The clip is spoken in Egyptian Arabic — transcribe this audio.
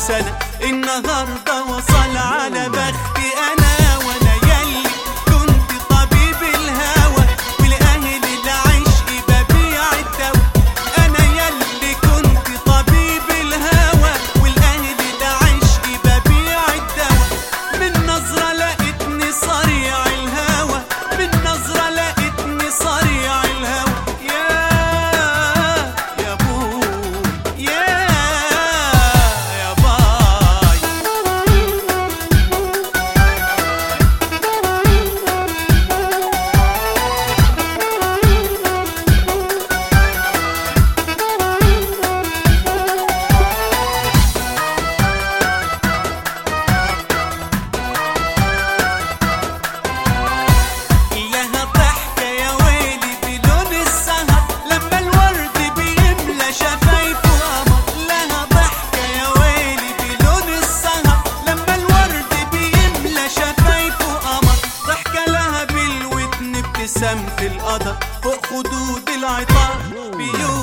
سنة النهاردة وصل على بختي أنا وأنا يلي كنت طبيب الهوى ولأهل العشق ببيع الدواء أنا يلي كنت طبيب الهوى ولأهل العشق ببيع الدواء من نظرة لقيتني صريع الهوى من نظرة لقيتني صريع الهوى يا يا بو يا يا باي لها ضحكة يا ويلي بلون السهر لما الورد بيملى شفايفه قمر لها ضحكة يا ويلي بلون السهر لما الورد بيملى شفايفه قمر ضحكة لها بالودن ابتسامة القدر فوق خدود العطار بيقول